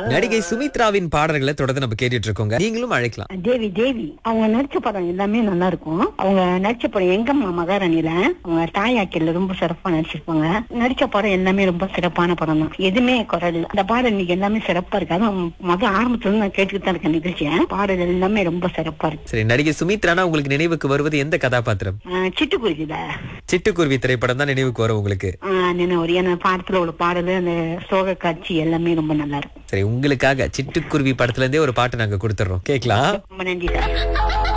நடிகை சுமித்ராவின் பாடல்களை தொடர்ந்து நம்ம கேட்டுட்டு இருக்கோங்க நீங்களும் அழைக்கலாம் தேவி தேவி அவங்க நடிச்ச படம் எல்லாமே நல்லா இருக்கும் அவங்க நடிச்ச படம் எங்கம்மா மகாராணில அவங்க தாயாக்கில ரொம்ப சிறப்பா நடிச்சிருப்பாங்க நடிச்ச படம் எல்லாமே ரொம்ப சிறப்பான படம் தான் எதுவுமே குரல் இல்ல அந்த பாடல் இன்னைக்கு எல்லாமே சிறப்பா இருக்கு அதான் மத ஆரம்பத்துல இருந்து நான் கேட்டுக்கிட்டு தான் இருக்கேன் நிகழ்ச்சியை பாடல் எல்லாமே ரொம்ப சிறப்பா இருக்கு சரி நடிகை சுமித்ரானா உங்களுக்கு நினைவுக்கு வருவது எந்த கதாபாத்திரம் ஆஹ் சிட்டுக்குருவில சிட்டுக்குருவி திரைப்படம் தான் நினைவுக்கு வரும் உங்களுக்கு ஒரு ஏன்னா பாடத்துல உள்ள பாடல் அந்த சோக காட்சி எல்லாமே ரொம்ப நல்லா இருக்கும் சரி உங்களுக்காக சிட்டுக்குருவி படத்துல இருந்தே ஒரு பாட்டு நாங்க கொடுத்துறோம் கேக்கலாம் ரொம்ப நன்றி சார்